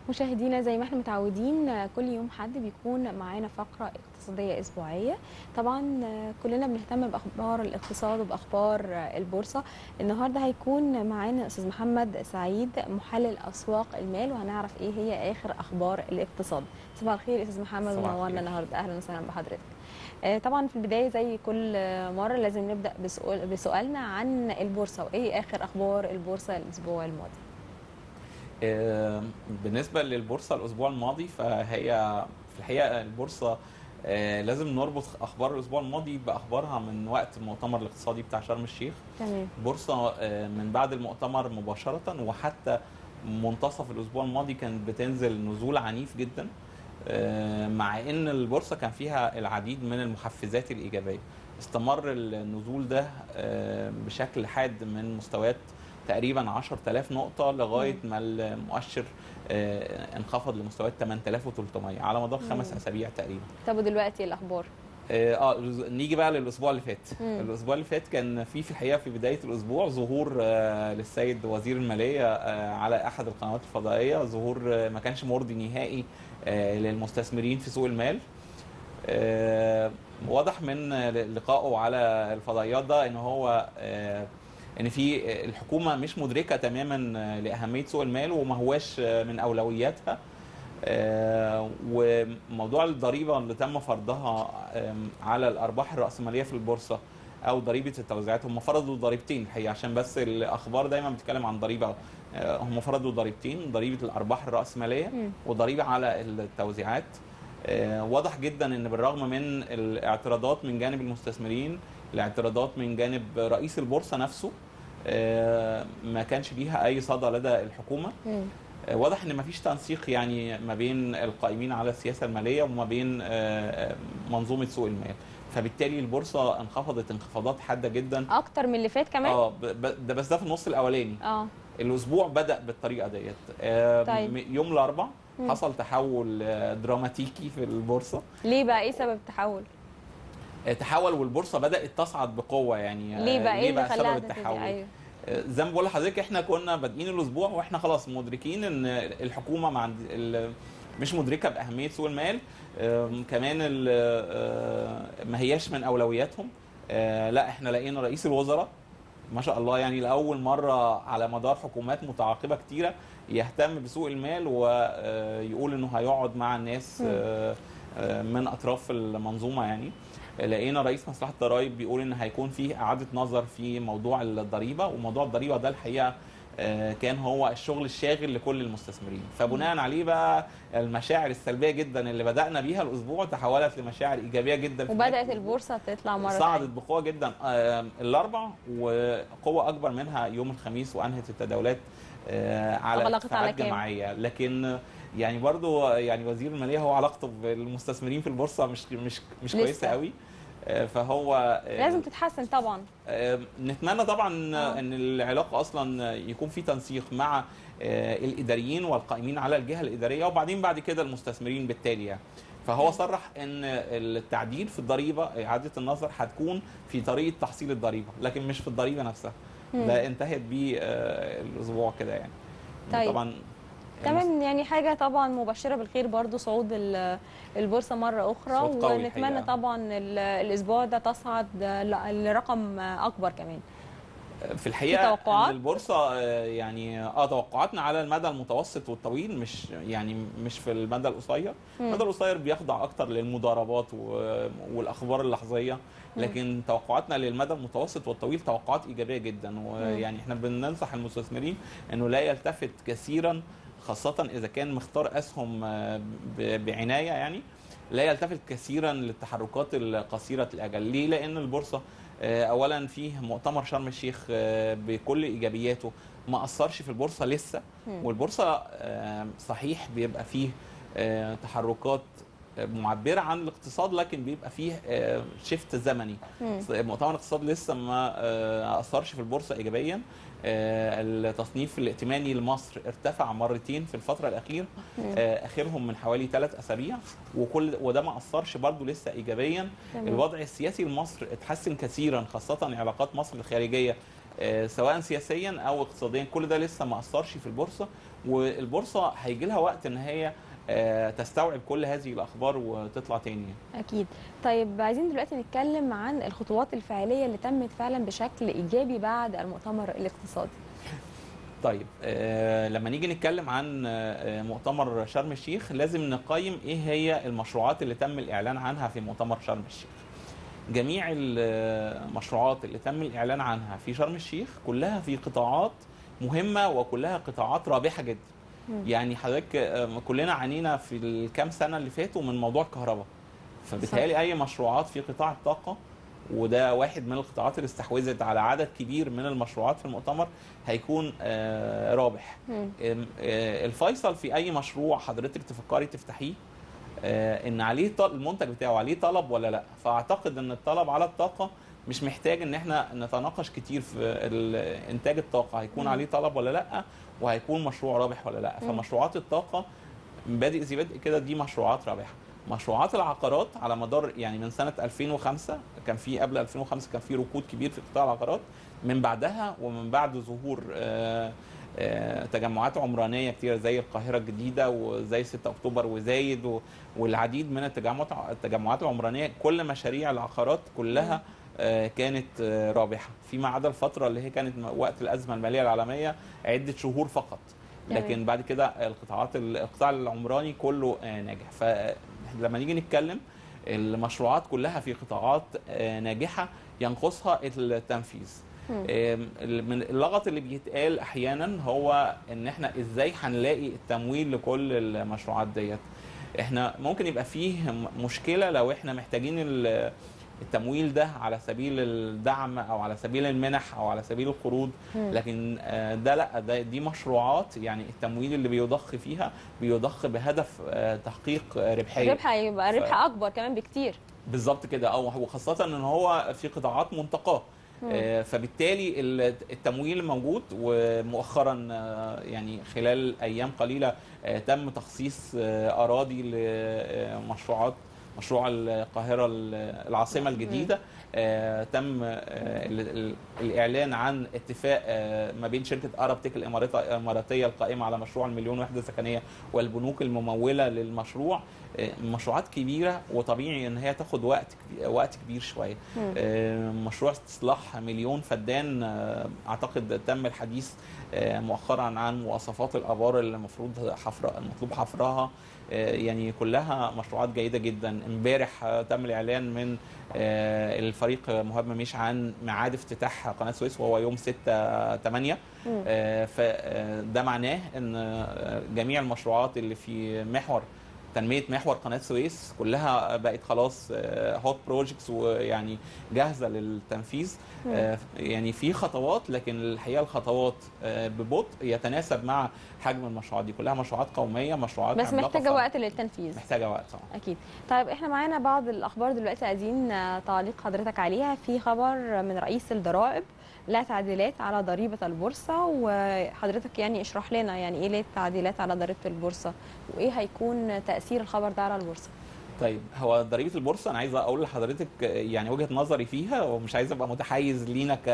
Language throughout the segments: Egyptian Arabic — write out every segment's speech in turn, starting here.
مشاهدينا زي ما احنا متعودين كل يوم حد بيكون معانا فقرة اقتصادية أسبوعية طبعا كلنا بنهتم بأخبار الاقتصاد وبأخبار البورصة النهاردة هيكون معانا أستاذ محمد سعيد محلل أسواق المال وهنعرف إيه هي آخر أخبار الاقتصاد صباح الخير أستاذ محمد صباح منورنا الخير. النهاردة أهلا وسهلا بحضرتك آه، طبعا في البداية زي كل مرة لازم نبدأ بسؤال بسؤالنا عن البورصة وإيه آخر أخبار البورصة الأسبوع الماضي آه، بالنسبة للبورصة الأسبوع الماضي فهي في الحقيقة البورصة آه، لازم نربط أخبار الأسبوع الماضي بأخبارها من وقت المؤتمر الاقتصادي بتاع شرم الشيخ تمام البورصة آه، من بعد المؤتمر مباشرة وحتى منتصف الأسبوع الماضي كانت بتنزل نزول عنيف جدا آه، مع ان البورصه كان فيها العديد من المحفزات الايجابيه استمر النزول ده آه، بشكل حاد من مستويات تقريبا 10000 نقطه لغايه ما المؤشر آه، انخفض لمستويات 8300 على مدار خمس مم. اسابيع تقريبا طب ودلوقتي إيه الأخبار اه آه، نيجي بقى للاسبوع اللي فات مم. الاسبوع اللي فات كان في في الحقيقه في بدايه الاسبوع ظهور آه، للسيد وزير الماليه آه، على احد القنوات الفضائيه ظهور آه، ما كانش مرضي نهائي آه، للمستثمرين في سوق المال آه، واضح من لقائه على الفضائيات ده ان هو آه، ان في الحكومه مش مدركه تماما لاهميه سوق المال وما هواش من اولوياتها آه، وموضوع الضريبه اللي تم فرضها آم، على الارباح الراسماليه في البورصه او ضريبه التوزيعات هم فرضوا ضريبتين الحقيقه عشان بس الاخبار دايما بتتكلم عن ضريبه آه، هم فرضوا ضريبتين ضريبه الارباح الراسماليه مم. وضريبه على التوزيعات آه، واضح جدا ان بالرغم من الاعتراضات من جانب المستثمرين الاعتراضات من جانب رئيس البورصه نفسه آه، ما كانش ليها اي صدى لدى الحكومه مم. آه، واضح ان مفيش تنسيق يعني ما بين القائمين على السياسه الماليه وما بين آه، آه، منظومه سوق المال فبالتالي البورصه انخفضت انخفاضات حاده جدا أكتر من اللي فات كمان اه ب- ب- ده بس ده في النص الاولاني اه الاسبوع بدا بالطريقه ديت آه، طيب. م- يوم الاربعاء مم. حصل تحول آه، دراماتيكي في البورصه ليه بقى ايه سبب التحول آه، تحول والبورصه بدات تصعد بقوه يعني آه، ليه بقى ايه اللي سبب خلاها تبتدي؟ التحول ايوه آه، زي ما بقول لحضرتك احنا كنا بادئين الاسبوع واحنا خلاص مدركين ان الحكومه ما عند ال- مش مدركه باهميه سوق المال آم، كمان ال- آه، ما هياش من اولوياتهم آه، لا احنا لقينا رئيس الوزراء ما شاء الله يعني لاول مره على مدار حكومات متعاقبه كتيره يهتم بسوق المال ويقول انه هيقعد مع الناس مم. آه، آه، من اطراف المنظومه يعني لقينا رئيس مصلحه الضرائب بيقول ان هيكون فيه اعاده نظر في موضوع الضريبه وموضوع الضريبه ده الحقيقه آه، كان هو الشغل الشاغل لكل المستثمرين فبناء عليه بقى المشاعر السلبيه جدا اللي بدانا بيها الاسبوع تحولت لمشاعر ايجابيه جدا في نهاية وبدات الأسبوع. البورصه تطلع مره صعدت تانية. بقوه جدا آه، الاربع وقوه اكبر منها يوم الخميس وانهت التداولات آه، على أغلقت على ارتفاعات كام؟ جماعيه لكن يعني برضو يعني وزير الماليه هو علاقته بالمستثمرين في البورصه مش مش مش لسه. كويسه قوي آه، فهو آه، لازم تتحسن طبعا آه، نتمنى طبعا آه. ان العلاقه اصلا يكون في تنسيق مع آه، الاداريين والقائمين على الجهه الاداريه وبعدين بعد كده المستثمرين بالتالي يعني. فهو صرح ان التعديل في الضريبه اعاده النظر هتكون في طريقه تحصيل الضريبه لكن مش في الضريبه نفسها مم. ده انتهت بيه آه، الاسبوع كده يعني طيب. طبعا تمام يعني حاجه طبعا مبشره بالخير برضو صعود ال- البورصه مره اخرى صعود قوي ونتمنى الحقيقة. طبعا طبعا ال- الاسبوع ده تصعد ل- لرقم اكبر كمان في الحقيقه في توقعات؟ إن البورصه آه، يعني اه توقعاتنا على المدى المتوسط والطويل مش يعني مش في المدى القصير مم. المدى القصير بيخضع اكتر للمضاربات و- والاخبار اللحظيه لكن توقعاتنا للمدى المتوسط والطويل توقعات ايجابيه جدا ويعني احنا بننصح المستثمرين انه لا يلتفت كثيرا خاصه اذا كان مختار اسهم آه، ب- بعنايه يعني لا يلتفت كثيرا للتحركات القصيره الاجل ليه لان البورصه آه، اولا فيه مؤتمر شرم الشيخ آه، بكل ايجابياته ما اثرش في البورصه لسه مم. والبورصه آه، صحيح بيبقى فيه آه، تحركات آه، معبره عن الاقتصاد لكن بيبقى فيه آه، شيفت زمني مم. مؤتمر الاقتصاد لسه ما آه، اثرش في البورصه ايجابيا آه، التصنيف الائتماني لمصر ارتفع مرتين في الفتره الاخيره مم. آه، اخرهم من حوالي ثلاث اسابيع وكل وده ما اثرش برضه لسه ايجابيا تمام. الوضع السياسي لمصر اتحسن كثيرا خاصه علاقات مصر الخارجيه آه، سواء سياسيا او اقتصاديا كل ده لسه ما اثرش في البورصه والبورصه هيجي لها وقت ان هي آه، تستوعب كل هذه الاخبار وتطلع تاني اكيد طيب عايزين دلوقتي نتكلم عن الخطوات الفعليه اللي تمت فعلا بشكل ايجابي بعد المؤتمر الاقتصادي طيب آه لما نيجي نتكلم عن آه مؤتمر شرم الشيخ لازم نقيم ايه هي المشروعات اللي تم الاعلان عنها في مؤتمر شرم الشيخ جميع المشروعات اللي تم الاعلان عنها في شرم الشيخ كلها في قطاعات مهمه وكلها قطاعات رابحه جدا مم. يعني حضرتك آه، كلنا عانينا في الكام سنه اللي فاتوا من موضوع الكهرباء فبالتالي اي مشروعات في قطاع الطاقه وده واحد من القطاعات اللي استحوذت على عدد كبير من المشروعات في المؤتمر هيكون آه، رابح مم. آم، آه، الفيصل في اي مشروع حضرتك تفكري تفتحيه آه، ان عليه طل- المنتج بتاعه عليه طلب ولا لا فاعتقد ان الطلب على الطاقه مش محتاج ان احنا نتناقش كتير في ال- انتاج الطاقه هيكون مم. عليه طلب ولا لا وهيكون مشروع رابح ولا لا مم. فمشروعات الطاقه بادئ ذي بدء كده دي مشروعات رابحه مشروعات العقارات على مدار يعني من سنه 2005 كان في قبل 2005 كان في ركود كبير في قطاع العقارات من بعدها ومن بعد ظهور آه، آه، تجمعات عمرانيه كتير زي القاهره الجديده وزي 6 اكتوبر وزايد و- والعديد من التجمعات التجمعات العمرانيه كل مشاريع العقارات كلها آه، كانت آه، رابحه فيما عدا الفتره اللي هي كانت م- وقت الازمه الماليه العالميه عده شهور فقط لكن تمام. بعد كده القطاعات القطاع العمراني كله آه، ناجح فلما نيجي نتكلم المشروعات كلها في قطاعات آه، ناجحه ينقصها التنفيذ مم. آم، من اللغط اللي بيتقال احيانا هو ان احنا ازاي هنلاقي التمويل لكل المشروعات ديت احنا ممكن يبقى فيه م- مشكله لو احنا محتاجين ال- التمويل ده على سبيل الدعم او على سبيل المنح او على سبيل القروض مم. لكن آه، ده لا ده دي مشروعات يعني التمويل اللي بيضخ فيها بيضخ بهدف آه، تحقيق آه، ربحيه ربح هيبقى ف- ربح اكبر كمان بكتير بالظبط كده اه وخاصه ان هو في قطاعات منتقاه مم. آه، فبالتالي ال- التمويل موجود ومؤخرا آه، يعني خلال ايام قليله آه، تم تخصيص آه، اراضي لمشروعات مشروع القاهره العاصمه الجديده آه، تم آه، ال- ال- الاعلان عن اتفاق آه، ما بين شركه ارب تك الإمارات- الاماراتيه القائمه على مشروع المليون وحده سكنيه والبنوك المموله للمشروع آه، مشروعات كبيره وطبيعي ان هي تاخد وقت كبي- وقت كبير شويه مم. آه، مشروع استصلاح مليون فدان آه، اعتقد تم الحديث آه، مؤخرا عن مواصفات الابار اللي المفروض حفر المطلوب حفرها آه، يعني كلها مشروعات جيده جدا امبارح آه، تم الاعلان من آه، الفريق مهاب مميش عن ميعاد افتتاح قناه السويس وهو يوم 6 8 مم. فده معناه ان آه، جميع المشروعات اللي في محور تنميه محور قناه السويس كلها بقت خلاص هوت بروجكتس ويعني جاهزه للتنفيذ مم. آه، يعني في خطوات لكن الحقيقه الخطوات آه، ببطء يتناسب مع حجم المشروعات دي كلها مشروعات قوميه مشروعات بس عملاقة، محتاجه ف- وقت للتنفيذ محتاجه وقت طبعا اكيد طيب احنا معانا بعض الاخبار دلوقتي عايزين آه، تعليق حضرتك عليها في خبر من رئيس الضرائب لا تعديلات على ضريبه البورصه وحضرتك يعني اشرح لنا يعني ايه لا تعديلات على ضريبه البورصه وايه هيكون تاثير الخبر ده على البورصه طيب هو ضريبه البورصه انا عايز اقول لحضرتك آه، يعني وجهه نظري فيها ومش عايز ابقى متحيز لينا ك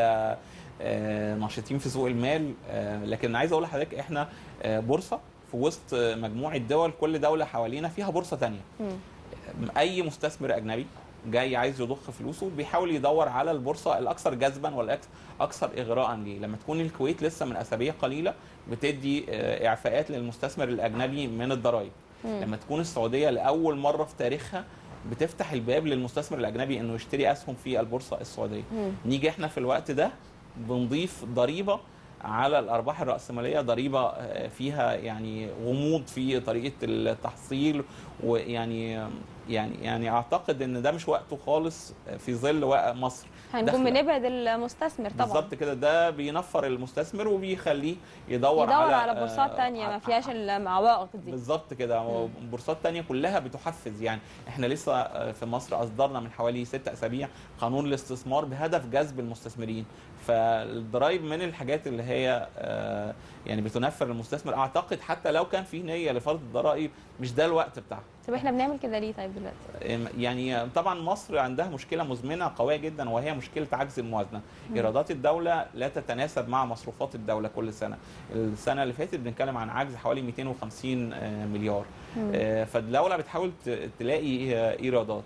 آه، ناشطين في سوق المال آه، لكن عايز اقول لحضرتك احنا آه، بورصه في وسط آه، مجموعه دول كل دوله حوالينا فيها بورصه تانية مم. اي مستثمر اجنبي جاي عايز يضخ فلوسه بيحاول يدور على البورصه الاكثر جذبا والاكثر اغراء ليه لما تكون الكويت لسه من اسابيع قليله بتدي آه، اعفاءات للمستثمر الاجنبي من الضرائب مم. لما تكون السعوديه لاول مره في تاريخها بتفتح الباب للمستثمر الاجنبي انه يشتري اسهم في البورصه السعوديه مم. نيجي احنا في الوقت ده بنضيف ضريبه على الارباح الراسماليه ضريبه آه، فيها يعني غموض في طريقه التحصيل ويعني يعني يعني اعتقد ان ده مش وقته خالص في ظل وقت مصر هنكون داخلة. بنبعد المستثمر طبعا بالظبط كده ده بينفر المستثمر وبيخليه يدور, يدور على على بورصات آه، تانية ما ع- فيهاش العوائق دي بالظبط كده مم. بورصات تانية كلها بتحفز يعني احنا لسه في مصر اصدرنا من حوالي ست اسابيع قانون الاستثمار بهدف جذب المستثمرين فالضرايب من الحاجات اللي هي آه، يعني بتنفر المستثمر اعتقد حتى لو كان في نيه لفرض الضرائب مش ده الوقت بتاعها طب احنا بنعمل كده ليه طيب دلوقتي؟ يعني طبعا مصر عندها مشكله مزمنه قويه جدا وهي مشكله عجز الموازنه ايرادات الدوله لا تتناسب مع مصروفات الدوله كل سنه السنه اللي فاتت بنتكلم عن عجز حوالي 250 آه، مليار مم. آه، فالدوله بتحاول ت- تلاقي آه، ايرادات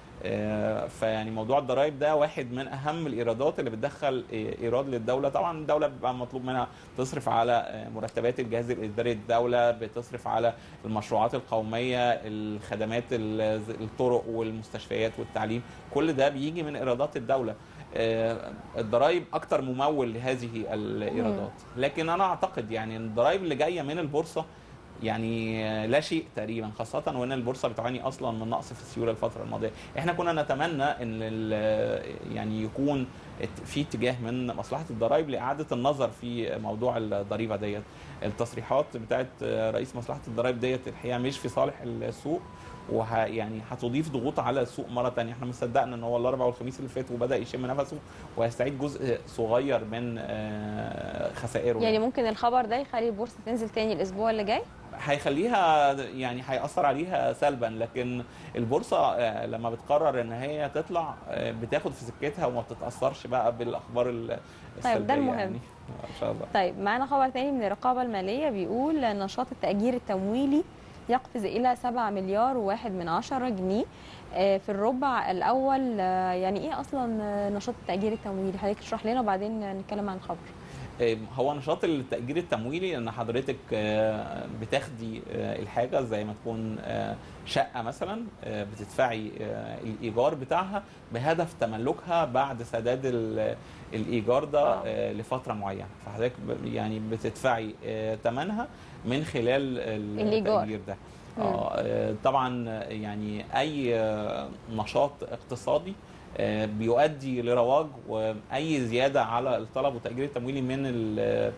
آه، فيعني موضوع الضرائب ده واحد من اهم الايرادات اللي بتدخل آه، ايراد للدوله طبعا الدوله بيبقى مطلوب منها تصرف على آه، مرتبات الجهاز الاداري للدوله بتصرف على المشروعات القوميه الخدمات ال- الطرق والمستشفيات والتعليم كل ده بيجي من ايرادات الدوله آه، الضرائب اكتر ممول لهذه الايرادات لكن انا اعتقد يعني إن الضرائب اللي جايه من البورصه يعني آه، لا شيء تقريبا خاصة وان البورصة بتعاني اصلا من نقص في السيولة الفترة الماضية، احنا كنا نتمنى ان ال- يعني يكون ات- في اتجاه من مصلحة الضرائب لإعادة النظر في موضوع الضريبة ديت، التصريحات بتاعت آه، رئيس مصلحة الضرائب ديت الحقيقة مش في صالح السوق وه يعني هتضيف ضغوط على السوق مره تانية احنا مصدقنا ان هو الاربع والخميس اللي فات وبدا يشم نفسه ويستعيد جزء صغير من آه، خسائره يعني ممكن الخبر ده يخلي البورصه تنزل تاني الاسبوع اللي جاي؟ هيخليها يعني هيأثر عليها سلبا لكن البورصة آه، لما بتقرر ان هي تطلع آه، بتاخد في سكتها وما بتتأثرش بقى بالاخبار ال- السلبية ده المهم. يعني ان شاء الله طيب معانا خبر تاني من الرقابة المالية بيقول نشاط التأجير التمويلي يقفز إلى 7 مليار وواحد من عشرة جنيه آه، في الربع الأول آه، يعني إيه أصلا آه، نشاط التأجير التمويلي حضرتك تشرح لنا وبعدين نتكلم عن الخبر آه، هو نشاط التأجير التمويلي ان حضرتك آه، بتاخدي آه، الحاجة زي ما تكون آه، شقة مثلا آه، بتدفعي آه، الإيجار بتاعها بهدف تملكها بعد سداد ال- الإيجار ده آه. آه، لفترة معينة فحضرتك ب- يعني بتدفعي آه، ثمنها من خلال الإيجار. التأجير ده مم. آه، آه، طبعا آه، يعني أي آه، نشاط اقتصادي آه، بيؤدي لرواج واي زياده على الطلب والتاجير التمويلي من ال-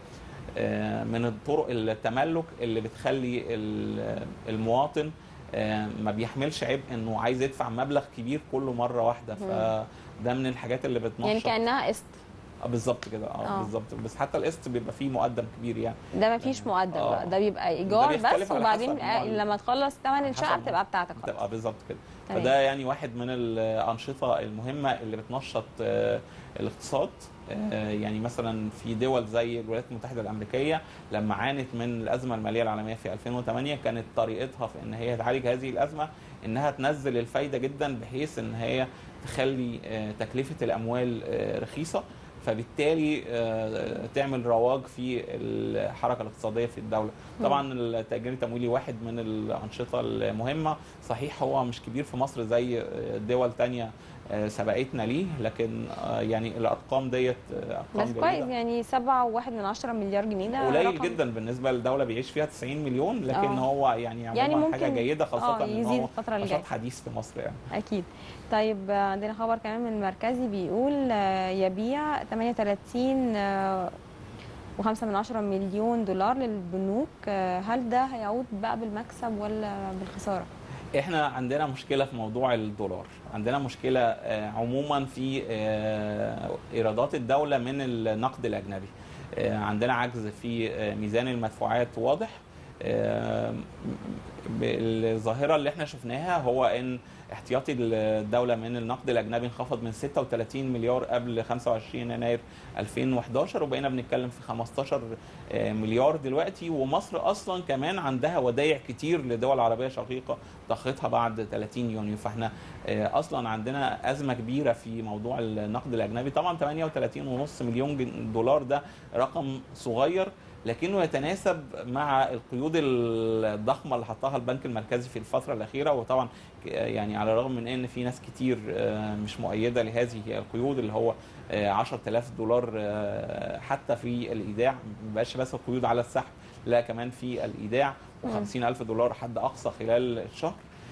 آه، من الطرق التملك اللي بتخلي ال- المواطن آه، ما بيحملش عبء انه عايز يدفع مبلغ كبير كل مره واحده فده من الحاجات اللي بتنشط يعني كأنها قسط آه، بالظبط كده اه آه. بالظبط بس حتى القسط بيبقى فيه مقدم كبير يعني ده مفيش مقدم آه. بقى ده بيبقى إيجار بيختلف بس على وبعدين حسب نوع آه، ال- لما تخلص ثمن على الشقة حسب بتبقى بتاعتك خلاص بتبقى بالظبط كده تمام. فده يعني واحد من الأنشطة المهمة اللي بتنشط آه، الاقتصاد آه، يعني مثلا في دول زي الولايات المتحدة الأمريكية لما عانت من الأزمة المالية العالمية في 2008 كانت طريقتها في إن هي تعالج هذه الأزمة إنها تنزل الفايدة جدا بحيث إن هي تخلي آه، تكلفة الأموال آه، رخيصة فبالتالي آه، تعمل رواج في الحركه الاقتصاديه في الدوله طبعا التأجير التمويلي واحد من الانشطه المهمه صحيح هو مش كبير في مصر زي دول تانية آه، سبقتنا ليه لكن آه، يعني الارقام ديت آه، ارقام بس كويس جيده يعني سبعة وواحد من عشرة مليار جنيه ده قليل رقم جدا بالنسبه لدوله بيعيش فيها 90 مليون لكن آه. هو يعني يعني عموما حاجه ممكن- جيده خاصه آه، ان يزيد هو الفترة اللي جاية نشاط حديث في مصر يعني اكيد طيب آه، عندنا خبر كمان من المركزي بيقول آه، يبيع 38 آه، وخمسة من عشرة مليون دولار للبنوك آه، هل ده هيعود بقى بالمكسب ولا بالخسارة؟ احنا عندنا مشكله في موضوع الدولار عندنا مشكله آه، عموما في آه، ايرادات الدوله من النقد الاجنبي آه، عندنا عجز في آه، ميزان المدفوعات واضح آه، ب- الظاهره اللي احنا شفناها هو ان احتياطي الدوله من النقد الاجنبي انخفض من 36 مليار قبل 25 يناير 2011 وبقينا بنتكلم في 15 آه، مليار دلوقتي ومصر اصلا كمان عندها ودايع كتير لدول عربيه شقيقه ضختها بعد 30 يونيو فاحنا آه، اصلا عندنا ازمه كبيره في موضوع النقد الاجنبي طبعا 38.5 مليون جن- دولار ده رقم صغير لكنه يتناسب مع القيود الضخمه اللي حطها البنك المركزي في الفتره الاخيره وطبعا ك- يعني على الرغم من ان في ناس كتير آه، مش مؤيده لهذه القيود اللي هو آه، 10000 دولار آه، حتى في الايداع ما بقاش بس القيود على السحب لا كمان في الايداع مم. و50 الف دولار حد اقصى خلال الشهر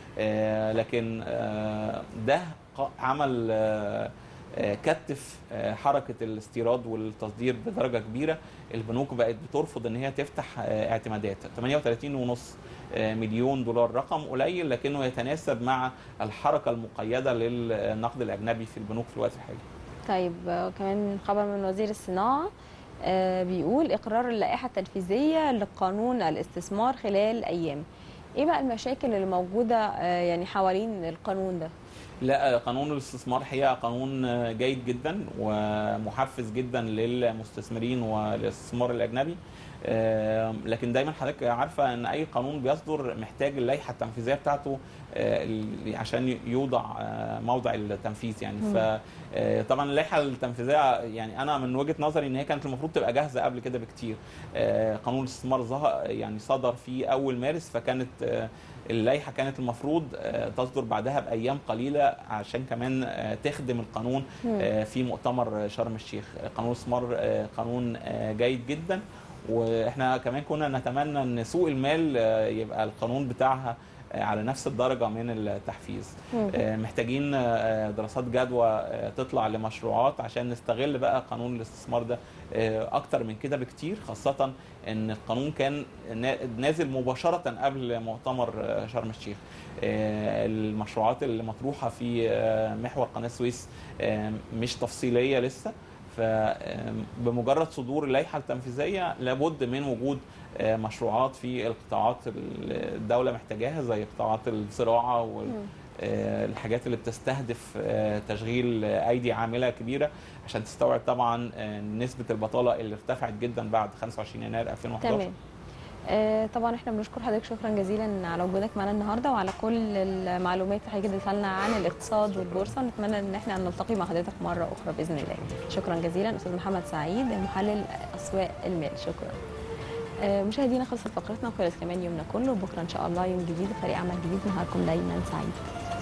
آه، لكن آه، ده ق- عمل آه، آه، كتف آه، حركه الاستيراد والتصدير بدرجه كبيره البنوك بقت بترفض ان هي تفتح آه، اعتمادات 38.5 آه، مليون دولار رقم قليل لكنه يتناسب مع الحركه المقيده للنقد الاجنبي في البنوك في الوقت الحالي طيب آه، كمان خبر من وزير الصناعة آه، بيقول إقرار اللائحة التنفيذية لقانون الاستثمار خلال أيام إيه بقى المشاكل اللي موجودة آه، يعني حوالين القانون ده؟ لا قانون الاستثمار حقيقة قانون جيد جدا ومحفز جدا للمستثمرين والاستثمار الأجنبي آه، لكن دايما حضرتك عارفة ان اي قانون بيصدر محتاج اللائحة التنفيذية بتاعته آه، ال- عشان يوضع آه، موضع التنفيذ يعني مم. فطبعا اللائحة التنفيذية يعني انا من وجهة نظري ان هي كانت المفروض تبقى جاهزة قبل كده بكتير آه، قانون الاستثمار ظهر يعني صدر في اول مارس فكانت آه، اللائحه كانت المفروض آه، تصدر بعدها بايام قليله عشان كمان آه، تخدم القانون مم. آه، في مؤتمر شرم الشيخ آه، قانون الاستثمار آه، قانون آه، جيد جدا واحنا كمان كنا نتمنى ان سوق المال آه، يبقى القانون بتاعها آه، على نفس الدرجه من التحفيز مم. آه، محتاجين آه، دراسات جدوى آه، تطلع لمشروعات عشان نستغل بقى قانون الاستثمار ده آه، اكتر من كده بكتير خاصه ان القانون كان نا- نازل مباشره قبل مؤتمر آه، شرم الشيخ آه، المشروعات اللي مطروحه في آه، محور قناه السويس آه، مش تفصيليه لسه فبمجرد صدور اللائحه التنفيذيه لابد من وجود آه، مشروعات في القطاعات اللي الدوله محتاجاها زي قطاعات الزراعه وال مم. آه، الحاجات اللي بتستهدف آه، تشغيل آه، ايدي عامله كبيره عشان تستوعب طبعا آه، نسبه البطاله اللي ارتفعت جدا بعد 25 يناير 2011 تمام آه، طبعا احنا بنشكر حضرتك شكرا جزيلا على وجودك معنا النهارده وعلى كل المعلومات اللي حضرتك اديتها لنا عن الاقتصاد والبورصه نتمنى ان احنا نلتقي مع حضرتك مره اخرى باذن الله شكرا جزيلا استاذ محمد سعيد محلل اسواق المال شكرا آه، مشاهدينا خلصت فقرتنا وخلص كمان يومنا كله بكره ان شاء الله يوم جديد وفريق عمل جديد نهاركم دايما سعيد